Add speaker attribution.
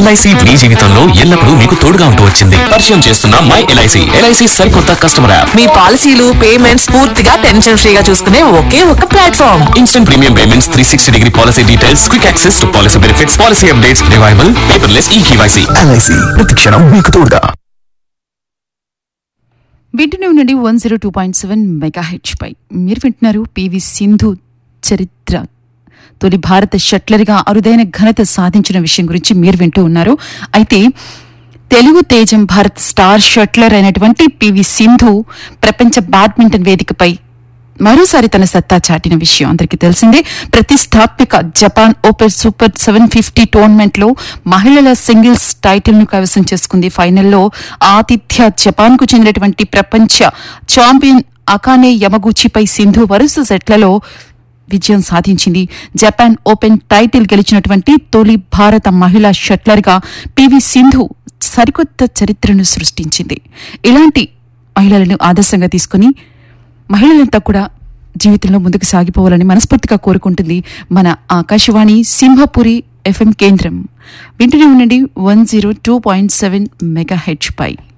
Speaker 1: LIC మీ జీవితంలో ఎల్లప్పుడూ మీకు తోడుగా ఉంటూ వచ్చింది పరిచయం చేస్తున్న మై ఎల్ఐసి ఎల్ఐసి సరికొత్త కస్టమర్ యాప్
Speaker 2: మీ పాలసీలు పేమెంట్స్ పూర్తిగా టెన్షన్ ఫ్రీగా చూసుకునే ఒకే ఒక platform
Speaker 1: instant premium payments three sixty degree policy details quick access to policy benefits policy updates revival paperless e KYC LIC ప్రతిక్షణం మీకు తోడుగా
Speaker 3: వింటూనే ఉండండి one zero two point seven mega H పై మీరు వింటున్నారు పివి సింధు చరిత్ర తొలి భారత షట్లర్గా అరుదైన ఘనత సాధించిన విషయం గురించి మీరు వింటూ ఉన్నారు అయితే తెలుగు తేజం భారత్ స్టార్ షట్లర్ అయినటువంటి పివి సింధు ప్రపంచ బ్యాడ్మింటన్ వేదికపై మరోసారి తన సత్తా చాటిన విషయం అందరికీ తెలిసిందే ప్రతిష్టాత్మక Japan open super seven fifty tournament లో మహిళల సింగిల్స్ టైటిల్ ను కైవసం చేసుకుంది ఫైనల్లో ఆతిథ్య జపాన్ కు చెందినటువంటి ప్రపంచ ఛాంపియన్ అకానే యమగూచిపై సింధు వరుస సెట్లలో విజయం సాధించింది జపాన్ ఓపెన్ టైటిల్ గెలిచినటువంటి తొలి భారత మహిళా షట్లర్గా పివి సింధు సరికొత్త చరిత్రను సృష్టించింది ఇలాంటి మహిళలను ఆదర్శంగా తీసుకుని మహిళలంతా కూడా జీవితంలో ముందుకు సాగిపోవాలని మనస్ఫూర్తిగా కోరుకుంటుంది మన ఆకాశవాణి సింహపురి ఎఫ్ఎం కేంద్రం వింటూనే ఉండండి one zero two point seven mega H పై